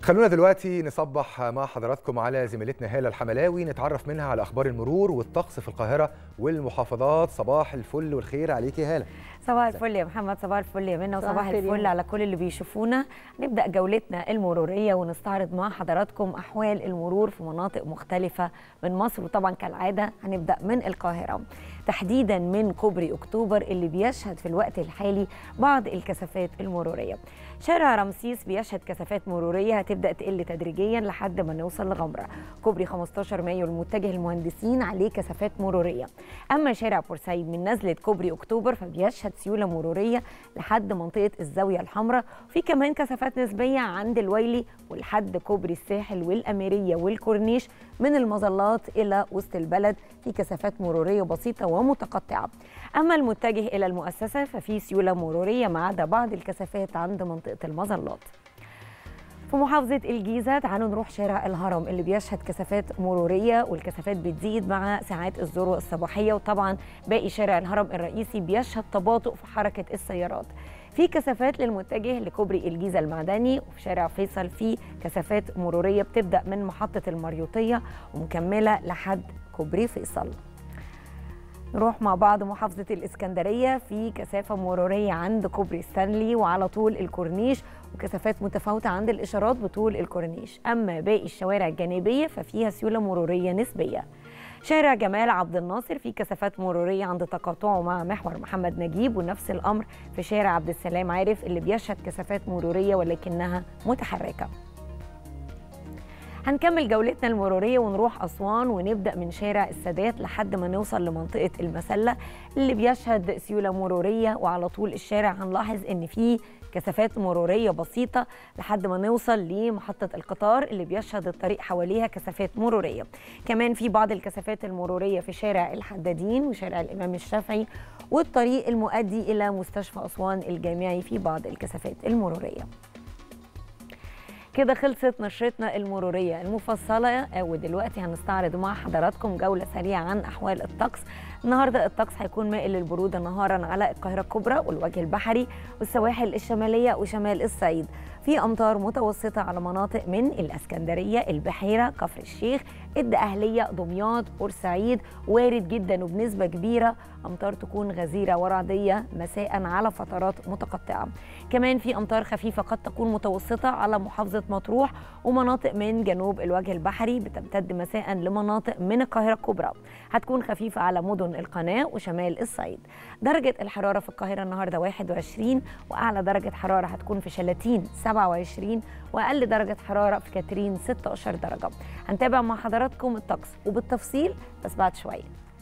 خلونا دلوقتي نصبح مع حضراتكم على زميلتنا هالة الحملاوي نتعرف منها على أخبار المرور والطقس في القاهرة والمحافظات صباح الفل والخير عليك يا هالة صباح الفل يا محمد صباح الفل يا منى وصباح الخير يا الفل هلا. على كل اللي بيشوفونا نبدا جولتنا المروريه ونستعرض مع حضراتكم احوال المرور في مناطق مختلفه من مصر وطبعا كالعاده هنبدا من القاهره تحديدا من كوبري اكتوبر اللي بيشهد في الوقت الحالي بعض الكثافات المروريه شارع رمسيس بيشهد كثافات مروريه هتبدا تقل تدريجيا لحد ما نوصل لغمره كوبري 15 مايو المتجه المهندسين عليه كثافات مروريه اما شارع بورسعيد من نزله كوبري اكتوبر فبيشهد سيوله مروريه لحد منطقه الزاويه الحمراء في كمان كثافات نسبيه عند الويلي ولحد كوبري الساحل والاميريه والكورنيش من المظلات الى وسط البلد في كثافات مروريه بسيطه ومتقطعه اما المتجه الى المؤسسه ففي سيوله مروريه ما عدا بعض الكثافات عند منطقه المظلات في محافظة الجيزة تعالوا نروح شارع الهرم اللي بيشهد كثافات مرورية والكثافات بتزيد مع ساعات الذروة الصباحية وطبعا باقي شارع الهرم الرئيسي بيشهد تباطؤ في حركة السيارات في كثافات للمتجه لكوبري الجيزة المعدني وفي شارع فيصل في كثافات مرورية بتبدأ من محطة المريوطية ومكملة لحد كوبري فيصل نروح مع بعض محافظة الإسكندرية في كثافة مرورية عند كوبري ستانلي وعلى طول الكورنيش وكثافات متفاوتة عند الإشارات بطول الكورنيش أما باقي الشوارع الجانبية ففيها سيولة مرورية نسبية شارع جمال عبد الناصر في كثافات مرورية عند تقاطعه مع محور محمد نجيب ونفس الأمر في شارع عبد السلام عارف اللي بيشهد كثافات مرورية ولكنها متحركة هنكمل جولتنا المرورية ونروح أسوان ونبدأ من شارع السادات لحد ما نوصل لمنطقة المسلة اللي بيشهد سيولة مرورية وعلى طول الشارع هنلاحظ إن فيه كثافات مرورية بسيطة لحد ما نوصل لمحطة القطار اللي بيشهد الطريق حواليها كثافات مرورية كمان في بعض الكثافات المرورية في شارع الحدادين وشارع الإمام الشافعي والطريق المؤدي إلى مستشفى أسوان الجامعي في بعض الكثافات المرورية كده خلصت نشرتنا المرورية المفصلة ودلوقتي هنستعرض مع حضراتكم جولة سريعة عن أحوال الطقس النهاردة الطقس هيكون مائل للبرودة نهارا على القاهرة الكبرى والوجه البحري والسواحل الشمالية وشمال الصعيد في أمطار متوسطة على مناطق من الأسكندرية البحيرة كفر الشيخ الدقهلية دمياط بورسعيد وارد جدا وبنسبة كبيرة أمطار تكون غزيرة ورعدية مساء على فترات متقطعة كمان في أمطار خفيفة قد تكون متوسطة على محافظة مطروح ومناطق من جنوب الوجه البحري بتمتد مساء لمناطق من القاهرة الكبرى هتكون خفيفة على مدن القناة وشمال الصعيد درجة الحرارة في القاهرة النهاردة 21 وأعلى درجة حرارة هتكون في شلاتين 27 وأقل درجة حرارة في كاترين 16 درجة هنتابع مع حضراتكم الطقس وبالتفصيل بس بعد شوية